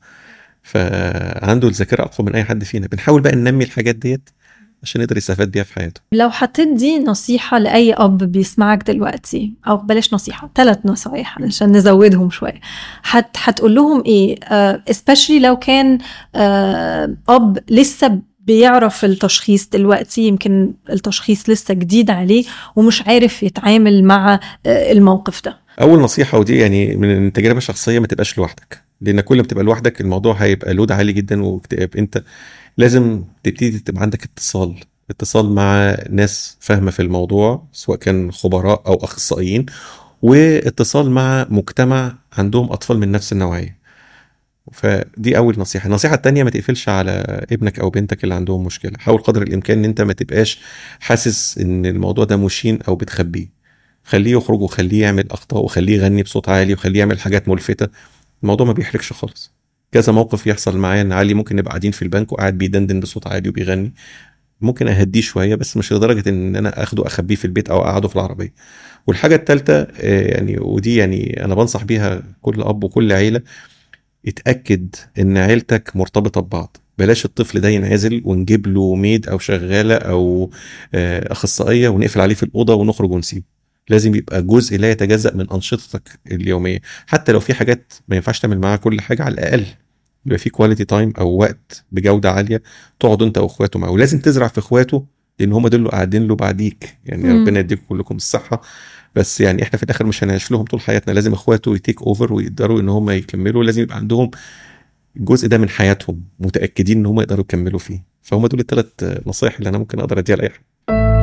فعنده الذاكره اقوى من اي حد فينا بنحاول بقى ننمي الحاجات ديت عشان يقدر يستفاد بيها في حياته لو هتدي نصيحة لأي أب بيسمعك دلوقتي أو بلاش نصيحة ثلاث نصايح علشان نزودهم شوية هت هتقول لهم إيه uh, especially لو كان uh, أب لسه بيعرف التشخيص دلوقتي يمكن التشخيص لسه جديد عليه ومش عارف يتعامل مع الموقف ده اول نصيحه ودي يعني من التجربه الشخصيه ما تبقاش لوحدك لان كل ما تبقى لوحدك الموضوع هيبقى لود عالي جدا واكتئاب انت لازم تبتدي تبقى عندك اتصال اتصال مع ناس فاهمه في الموضوع سواء كان خبراء او اخصائيين واتصال مع مجتمع عندهم اطفال من نفس النوعيه فدي اول نصيحه النصيحه التانية ما تقفلش على ابنك او بنتك اللي عندهم مشكله حاول قدر الامكان ان انت ما تبقاش حاسس ان الموضوع ده مشين او بتخبيه خليه يخرج وخليه يعمل اخطاء وخليه يغني بصوت عالي وخليه يعمل حاجات ملفته الموضوع ما بيحرجش خالص كذا موقف يحصل معايا ان علي ممكن نبقى قاعدين في البنك وقاعد بيدندن بصوت عالي وبيغني ممكن اهديه شويه بس مش لدرجه ان انا اخده اخبيه في البيت او اقعده في العربيه والحاجه الثالثه يعني ودي يعني انا بنصح بيها كل اب وكل عيله اتاكد ان عيلتك مرتبطه ببعض بلاش الطفل ده ينعزل ونجيب له ميد او شغاله او اخصائيه ونقفل عليه في الاوضه ونخرج ونسيبه لازم يبقى جزء لا يتجزا من انشطتك اليوميه حتى لو في حاجات ما ينفعش تعمل معاها كل حاجه على الاقل يبقى في كواليتي تايم او وقت بجوده عاليه تقعد انت واخواته معاه ولازم تزرع في اخواته لان هم دول اللي قاعدين له بعديك يعني م. ربنا يديكم كلكم الصحه بس يعني احنا في الاخر مش هنعيش لهم طول حياتنا لازم اخواته يتيك اوفر ويقدروا ان هم يكملوا لازم يبقى عندهم الجزء ده من حياتهم متاكدين ان هم يقدروا يكملوا فيه فهم دول الثلاث نصايح اللي انا ممكن اقدر اديها لاي حد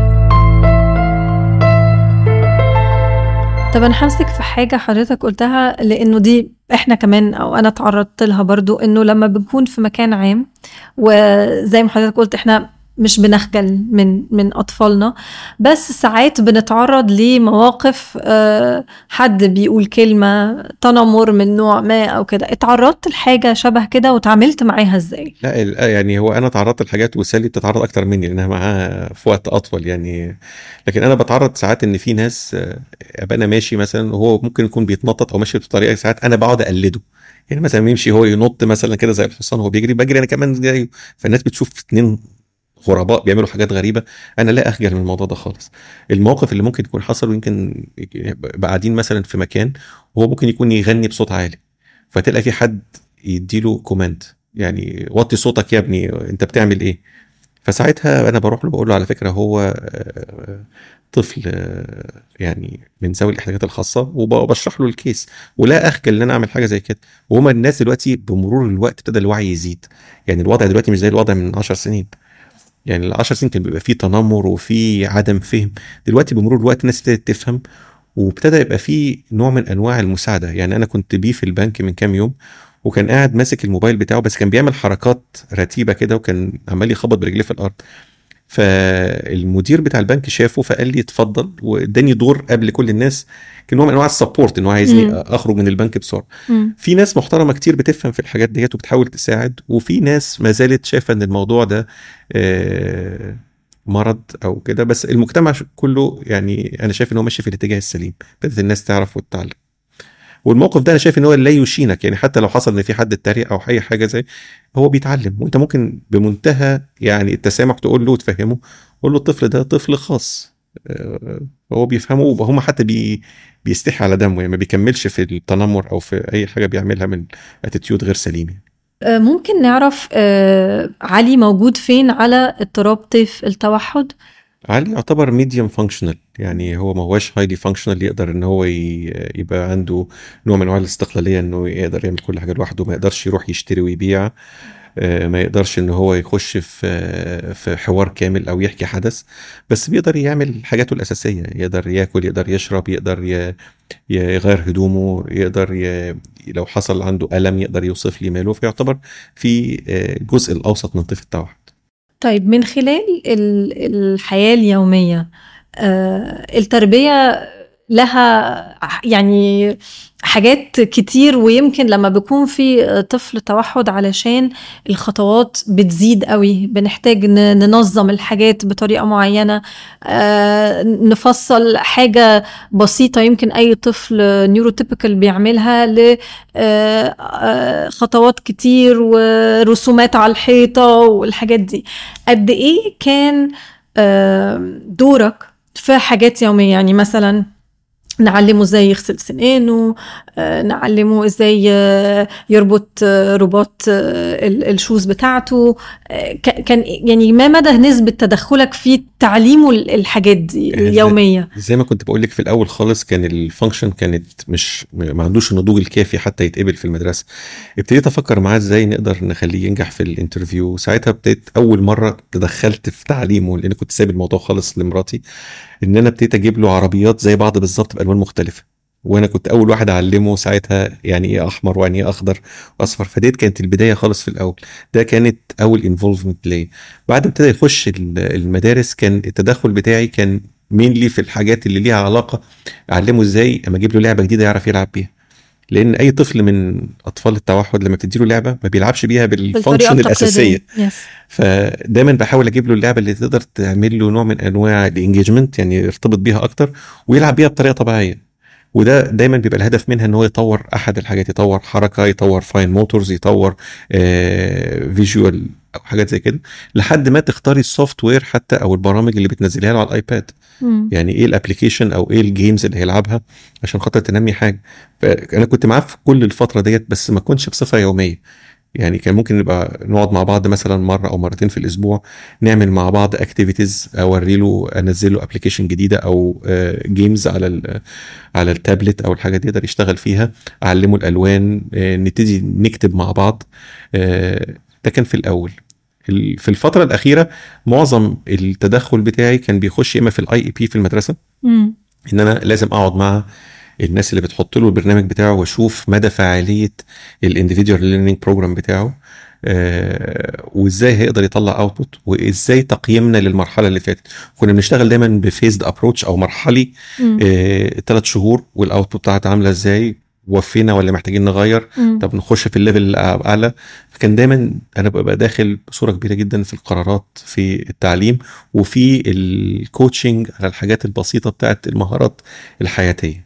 طب انا همسك في حاجه حضرتك قلتها لانه دي احنا كمان او انا تعرضت لها برضو انه لما بنكون في مكان عام وزي ما حضرتك قلت احنا مش بنخجل من من اطفالنا بس ساعات بنتعرض لمواقف حد بيقول كلمه تنمر من نوع ما او كده اتعرضت لحاجه شبه كده وتعاملت معاها ازاي لا يعني هو انا تعرضت لحاجات وسالي بتتعرض اكتر مني لانها معاها في وقت اطول يعني لكن انا بتعرض ساعات ان في ناس ابقى انا ماشي مثلا وهو ممكن يكون بيتنطط او ماشي بطريقه ساعات انا بقعد اقلده يعني مثلا يمشي هو ينط مثلا كده زي الحصان وهو بيجري بجري انا كمان زيه فالناس بتشوف اتنين غرباء بيعملوا حاجات غريبه انا لا اخجل من الموضوع ده خالص الموقف اللي ممكن يكون حصل ويمكن قاعدين مثلا في مكان وهو ممكن يكون يغني بصوت عالي فتلاقي في حد يديله كومنت يعني وطي صوتك يا ابني انت بتعمل ايه فساعتها انا بروح له بقول له على فكره هو طفل يعني من ذوي الاحتياجات الخاصه وبشرح له الكيس ولا اخجل ان انا اعمل حاجه زي كده وهما الناس دلوقتي بمرور الوقت ابتدى الوعي يزيد يعني الوضع دلوقتي مش زي الوضع من 10 سنين يعني العشر سنين كان بيبقى فيه تنمر وفيه عدم فهم دلوقتي بمرور الوقت الناس ابتدت تفهم وابتدى يبقى فيه نوع من انواع المساعده يعني انا كنت بيه في البنك من كام يوم وكان قاعد ماسك الموبايل بتاعه بس كان بيعمل حركات رتيبه كده وكان عمال يخبط برجليه في الارض فالمدير بتاع البنك شافه فقال لي اتفضل واداني دور قبل كل الناس كنوع من انواع السبورت ان هو عايزني اخرج من البنك بسرعه في ناس محترمه كتير بتفهم في الحاجات ديت وبتحاول تساعد وفي ناس ما زالت شايفه ان الموضوع ده مرض او كده بس المجتمع كله يعني انا شايف ان هو ماشي في الاتجاه السليم بدات الناس تعرف وتتعلم والموقف ده انا شايف ان هو لا يشينك يعني حتى لو حصل ان في حد اتريق او اي حاجه زي هو بيتعلم وانت ممكن بمنتهى يعني التسامح تقول له وتفهمه قول له الطفل ده طفل خاص هو بيفهمه وهم حتى بي بيستحي على دمه يعني ما بيكملش في التنمر او في اي حاجه بيعملها من اتيتيود غير سليم يعني. ممكن نعرف علي موجود فين على اضطراب طيف التوحد علي يعتبر ميديوم فانكشنال يعني هو ما هوش هايلي فانكشنال يقدر ان هو يبقى عنده نوع من انواع الاستقلاليه انه يقدر يعمل كل حاجه لوحده ما يقدرش يروح يشتري ويبيع آه، ما يقدرش ان هو يخش في في حوار كامل او يحكي حدث بس بيقدر يعمل حاجاته الاساسيه يقدر ياكل يقدر يشرب يقدر ي- يغير هدومه يقدر ي... لو حصل عنده الم يقدر يوصف لي ماله فيعتبر في آه، الجزء الاوسط من طيف التوحد طيب من خلال ال- الحياة اليومية آه، التربية لها يعني حاجات كتير ويمكن لما بيكون في طفل توحد علشان الخطوات بتزيد قوي بنحتاج ن- ننظم الحاجات بطريقة معينة آه، نفصل حاجة بسيطة يمكن أي طفل نيوروتيبيكال بيعملها لخطوات كتير ورسومات على الحيطة والحاجات دي قد إيه كان آه، دورك في حاجات يومية يعني مثلا نعلمه ازاي يغسل سنانه آه، نعلمه ازاي آه، يربط آه، رباط آه، ال- الشوز بتاعته آه، ك- كان يعني ما مدى نسبة تدخلك في تعليمه ال- الحاجات دي إزاي؟ اليومية زي ما كنت بقول لك في الاول خالص كان الفانكشن كانت مش ما عندوش النضوج الكافي حتى يتقبل في المدرسه ابتديت افكر معاه ازاي نقدر نخليه ينجح في الانترفيو ساعتها ابتديت اول مره تدخلت في تعليمه لان كنت سايب الموضوع خالص لمراتي ان انا ابتديت اجيب له عربيات زي بعض بالظبط بالوان مختلفه وانا كنت اول واحد اعلمه ساعتها يعني ايه احمر ويعني ايه اخضر واصفر فديت كانت البدايه خالص في الاول ده كانت اول انفولفمنت ليا بعد ما ابتدى يخش ال- المدارس كان التدخل بتاعي كان مينلي في الحاجات اللي ليها علاقه اعلمه ازاي اما اجيب له لعبه جديده يعرف يلعب بيها لان اي طفل من اطفال التوحد لما بتديله لعبه ما بيلعبش بيها بالفانكشن الاساسيه يس فدايما بحاول اجيب له اللعبه اللي تقدر تعمل له نوع من انواع الانجيجمنت يعني يرتبط بيها اكتر ويلعب بيها بطريقه طبيعيه وده دايما بيبقى الهدف منها ان هو يطور احد الحاجات يطور حركه يطور فاين موتورز يطور فيجوال او حاجات زي كده لحد ما تختاري السوفت وير حتى او البرامج اللي بتنزليها له على الايباد مم. يعني ايه الابلكيشن او ايه الجيمز اللي هيلعبها عشان خاطر تنمي حاجه فانا كنت معاه في كل الفتره ديت بس ما كنتش بصفه يوميه يعني كان ممكن نبقى نقعد مع بعض مثلا مره او مرتين في الاسبوع نعمل مع بعض اكتيفيتيز اوري له انزل له ابلكيشن جديده او جيمز على ال- على التابلت او الحاجه دي يقدر يشتغل فيها اعلمه الالوان آه، نبتدي نكتب مع بعض آه، ده كان في الاول ال- في الفتره الاخيره معظم التدخل بتاعي كان بيخش يا اما في الاي اي بي في المدرسه مم. ان انا لازم اقعد مع الناس اللي بتحط له البرنامج بتاعه واشوف مدى فاعليه الانديفيدوال ليرنينج بروجرام بتاعه آه وازاي هيقدر يطلع اوتبوت وازاي تقييمنا للمرحله اللي فاتت كنا بنشتغل دايما بفيزد ابروتش او مرحلي مم. آه ثلاث شهور والاوتبوت بتاعتها عامله ازاي وفينا ولا محتاجين نغير مم. طب نخش في الليفل الاعلى فكان دايما انا ببقى داخل بصوره كبيره جدا في القرارات في التعليم وفي الكوتشنج على الحاجات البسيطه بتاعت المهارات الحياتيه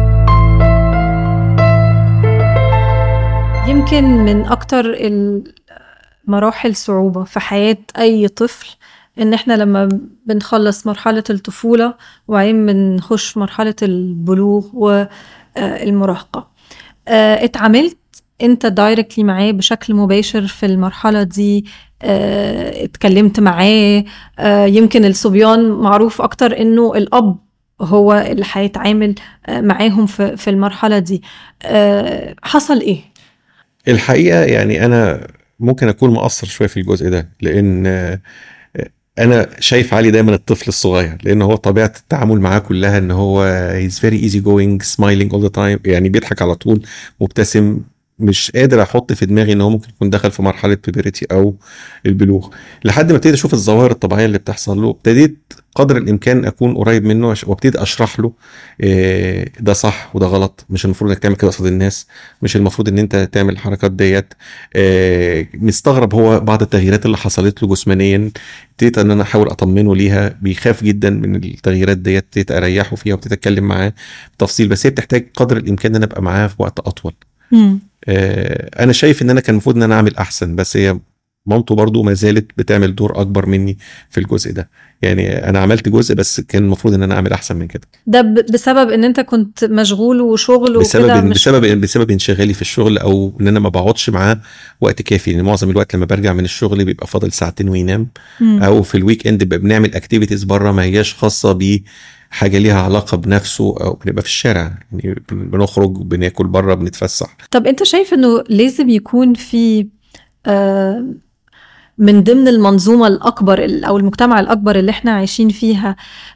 يمكن من أكتر المراحل صعوبة في حياة أي طفل إن إحنا لما بنخلص مرحلة الطفولة وبعدين بنخش في مرحلة البلوغ والمراهقة آه، اتعاملت انت دايركتلي معاه بشكل مباشر في المرحلة دي آه، اتكلمت معاه آه، يمكن الصبيان معروف اكتر انه الاب هو اللي هيتعامل آه، معاهم في في المرحلة دي آه، حصل ايه؟ الحقيقه يعني انا ممكن اكون مقصر شويه في الجزء ده لان آه، انا شايف علي دايما الطفل الصغير لان هو طبيعه التعامل معاه كلها ان هو he's very easy going smiling all the time يعني بيضحك على طول مبتسم مش قادر احط في دماغي ان هو ممكن يكون دخل في مرحله بيبرتي او البلوغ لحد ما ابتديت اشوف الظواهر الطبيعيه اللي بتحصل له ابتديت قدر الامكان اكون قريب منه عش- وابتديت اشرح له إيه، ده صح وده غلط مش المفروض انك تعمل كده قصاد الناس مش المفروض ان انت تعمل الحركات ديت إيه، مستغرب هو بعض التغييرات اللي حصلت له جسمانيا ابتديت ان انا احاول اطمنه ليها بيخاف جدا من التغييرات ديت ابتديت اريحه فيها وابتديت اتكلم معاه بتفصيل بس هي بتحتاج قدر الامكان ان انا ابقى معاه في وقت اطول مم. آه، انا شايف ان انا كان المفروض ان انا اعمل احسن بس هي مامته برضو ما زالت بتعمل دور اكبر مني في الجزء ده يعني انا عملت جزء بس كان المفروض ان انا اعمل احسن من كده ده ب- بسبب ان انت كنت مشغول وشغل وكده بسبب مش بسبب بسبب انشغالي في الشغل او ان انا ما بقعدش معاه وقت كافي لان معظم الوقت لما برجع من الشغل بيبقى فاضل ساعتين وينام مم. او في الويك اند بقى بنعمل اكتيفيتيز بره ما هياش خاصه ب حاجه ليها علاقه بنفسه او بنبقى في الشارع يعني بن- بنخرج بناكل بره بنتفسح طب انت شايف انه لازم يكون في من ضمن المنظومه الاكبر او المجتمع الاكبر اللي احنا عايشين فيها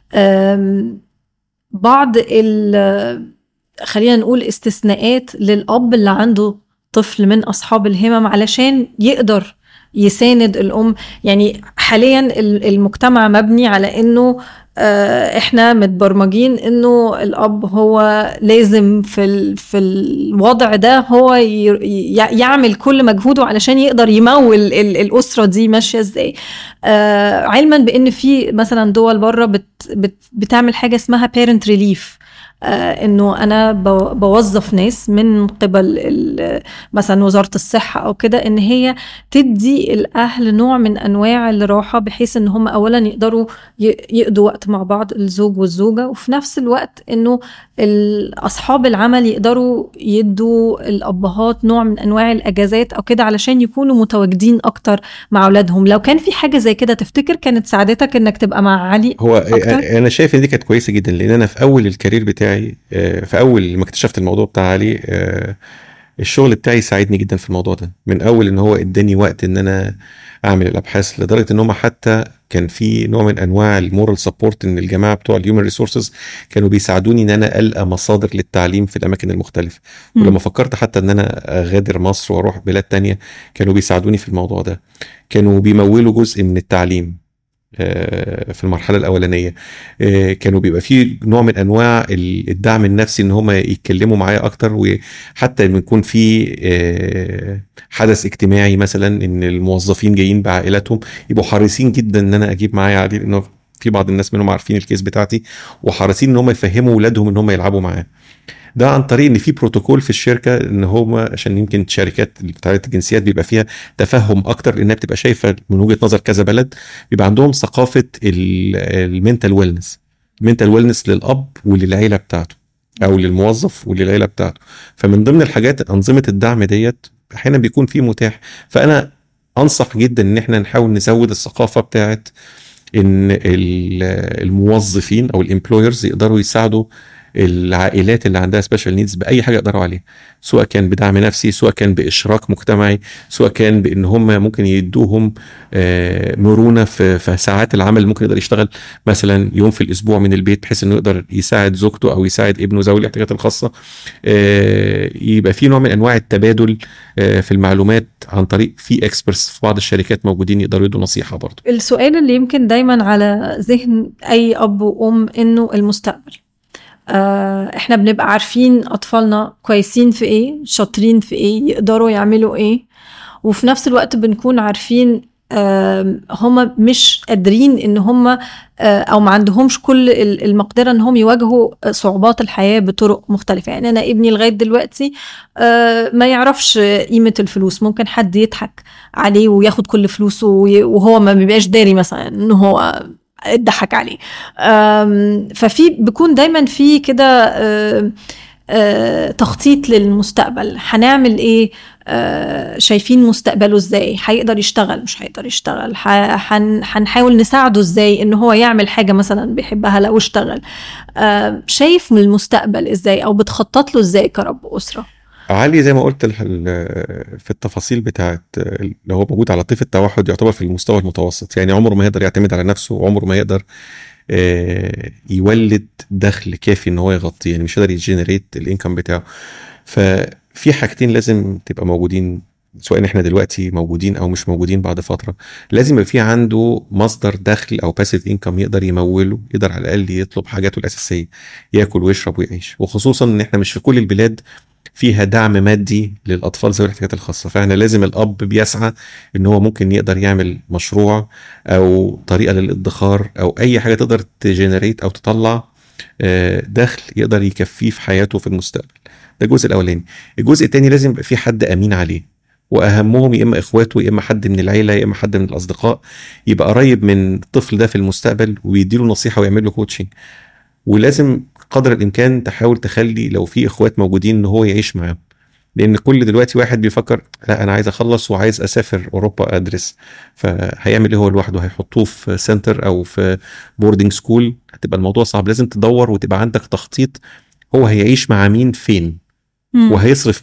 بعض خلينا نقول استثناءات للاب اللي عنده طفل من اصحاب الهمم علشان يقدر يساند الام يعني حاليا المجتمع مبني على انه آه، احنا متبرمجين انه الاب هو لازم في في الوضع ده هو يعمل كل مجهوده علشان يقدر يمول الاسره دي ماشيه ازاي آه، علما بان في مثلا دول بره بتعمل حاجه اسمها بيرنت ريليف آه، انه انا بوظف ناس من قبل مثلا وزاره الصحه او كده ان هي تدي الاهل نوع من انواع الراحه بحيث ان هم اولا يقدروا يقضوا وقت مع بعض الزوج والزوجه وفي نفس الوقت انه اصحاب العمل يقدروا يدوا الابهات نوع من انواع الاجازات او كده علشان يكونوا متواجدين اكتر مع اولادهم لو كان في حاجه زي كده تفتكر كانت ساعدتك انك تبقى مع علي هو أكتر؟ انا شايف ان دي كانت كويسه جدا لان انا في اول الكارير بتاعي آه، في اول ما اكتشفت الموضوع بتاع علي آه، الشغل بتاعي ساعدني جدا في الموضوع ده من اول ان هو اداني وقت ان انا اعمل الابحاث لدرجه ان هم حتى كان في نوع من انواع المورال سبورت ان الجماعه بتوع الهيومن ريسورسز كانوا بيساعدوني ان انا القى مصادر للتعليم في الاماكن المختلفه ولما فكرت حتى ان انا اغادر مصر واروح بلاد تانية كانوا بيساعدوني في الموضوع ده كانوا بيمولوا جزء من التعليم آه، في المرحله الاولانيه آه، كانوا بيبقى في نوع من انواع الدعم النفسي ان هم يتكلموا معايا اكتر وحتى لما يكون في آه، حدث اجتماعي مثلا ان الموظفين جايين بعائلاتهم يبقوا حريصين جدا ان انا اجيب معايا علي لانه في بعض الناس منهم عارفين الكيس بتاعتي وحريصين ان هم يفهموا اولادهم ان هم يلعبوا معاه ده عن طريق ان في بروتوكول في الشركه ان هم عشان يمكن شركات بتاعت الجنسيات بيبقى فيها تفهم اكتر لانها بتبقى شايفه من وجهه نظر كذا بلد بيبقى عندهم ثقافه المنتال ويلنس المنتال ويلنس للاب وللعيله بتاعته او للموظف وللعيله بتاعته فمن ضمن الحاجات انظمه الدعم ديت احيانا بيكون في متاح فانا انصح جدا ان احنا نحاول نزود الثقافه بتاعت ان الموظفين او الامبلويرز يقدروا يساعدوا العائلات اللي عندها سبيشال نيدز باي حاجه يقدروا عليها سواء كان بدعم نفسي سواء كان باشراك مجتمعي سواء كان بان هم ممكن يدوهم آه، مرونه في, في ساعات العمل اللي ممكن يقدر يشتغل مثلا يوم في الاسبوع من البيت بحيث انه يقدر يساعد زوجته او يساعد ابنه ذوي الاحتياجات الخاصه آه، يبقى في نوع من انواع التبادل آه، في المعلومات عن طريق في اكسبرتس في بعض الشركات موجودين يقدروا يدوا نصيحه برضه السؤال اللي يمكن دايما على ذهن اي اب وام انه المستقبل آه، احنا بنبقى عارفين اطفالنا كويسين في ايه شاطرين في ايه يقدروا يعملوا ايه وفي نفس الوقت بنكون عارفين هم مش قادرين ان هم آه، او ما عندهمش كل المقدره ان هم يواجهوا صعوبات الحياه بطرق مختلفه يعني انا ابني لغايه دلوقتي آه، ما يعرفش قيمه الفلوس ممكن حد يضحك عليه وياخد كل فلوسه وهو ما بيبقاش داري مثلا ان هو اتضحك عليه ففي بيكون دايما في كده تخطيط للمستقبل هنعمل ايه شايفين مستقبله ازاي هيقدر يشتغل مش هيقدر يشتغل هنحاول نساعده ازاي ان هو يعمل حاجه مثلا بيحبها لو اشتغل شايف من المستقبل ازاي او بتخطط له ازاي كرب اسره علي زي ما قلت في التفاصيل بتاعت لو هو موجود على طيف التوحد يعتبر في المستوى المتوسط يعني عمره ما يقدر يعتمد على نفسه وعمره ما يقدر آه، يولد دخل كافي ان هو يغطيه يعني مش قادر يجنريت الانكم بتاعه ففي حاجتين لازم تبقى موجودين سواء احنا دلوقتي موجودين او مش موجودين بعد فتره لازم يبقى في عنده مصدر دخل او باسيف انكم يقدر يموله يقدر على الاقل يطلب حاجاته الاساسيه ياكل ويشرب ويعيش وخصوصا ان احنا مش في كل البلاد فيها دعم مادي للاطفال ذوي الاحتياجات الخاصه فاحنا لازم الاب بيسعى ان هو ممكن يقدر يعمل مشروع او طريقه للادخار او اي حاجه تقدر تجنريت او تطلع آه، دخل يقدر يكفيه في حياته في المستقبل ده الجزء الاولاني الجزء الثاني لازم يبقى في حد امين عليه واهمهم يا اما اخواته يا اما حد من العيله يا اما حد من الاصدقاء يبقى قريب من الطفل ده في المستقبل ويديله نصيحه ويعمل له كوتشنج ولازم قدر الامكان تحاول تخلي لو في اخوات موجودين ان هو يعيش معاهم لان كل دلوقتي واحد بيفكر لا انا عايز اخلص وعايز اسافر اوروبا ادرس فهيعمل ايه هو لوحده هيحطوه في سنتر او في بوردنج سكول هتبقى الموضوع صعب لازم تدور وتبقى عندك تخطيط هو هيعيش مع مين فين وهيصرف منين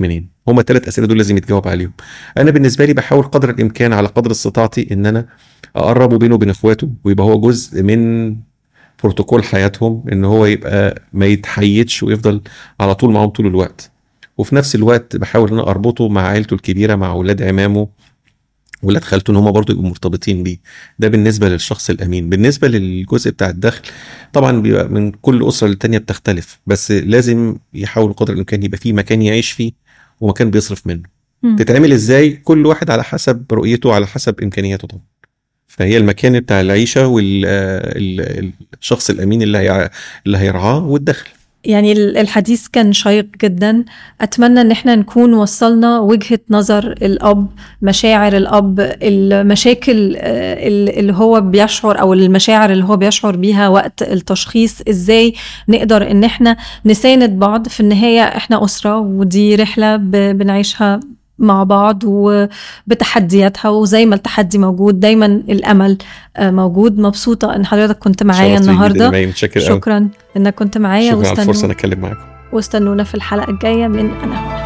هما الثلاث اسئله دول لازم يتجاوب عليهم انا بالنسبه لي بحاول قدر الامكان على قدر استطاعتي ان انا اقربه بينه وبين اخواته ويبقى هو جزء من بروتوكول حياتهم ان هو يبقى ما يتحيدش ويفضل على طول معاهم طول الوقت وفي نفس الوقت بحاول ان انا اربطه مع عيلته الكبيره مع اولاد عمامه ولاد خالته ان هم برضه يبقوا مرتبطين بيه ده بالنسبه للشخص الامين بالنسبه للجزء بتاع الدخل طبعا بيبقى من كل اسره للتانيه بتختلف بس لازم يحاول قدر الامكان يبقى فيه مكان يعيش فيه ومكان بيصرف منه مم. تتعمل ازاي كل واحد على حسب رؤيته على حسب امكانياته طبعا فهي المكان بتاع العيشه والشخص الامين اللي هي اللي هيرعاه والدخل يعني ال- الحديث كان شيق جدا اتمنى ان احنا نكون وصلنا وجهة نظر الاب مشاعر الاب المشاكل آه، ال- اللي هو بيشعر او المشاعر اللي هو بيشعر بيها وقت التشخيص ازاي نقدر ان احنا نساند بعض في النهاية احنا اسرة ودي رحلة ب- بنعيشها مع بعض وبتحدياتها وزي ما التحدي موجود دايما الامل آه، موجود مبسوطة ان حضرتك كنت معايا شرفتي جداً النهارده يا مي، متشكر قوي شكرا انك كنت معايا شكرا على الفرصه واستنوا ان اتكلم معاكم واستنونا في الحلقة الجاية من أنا هنا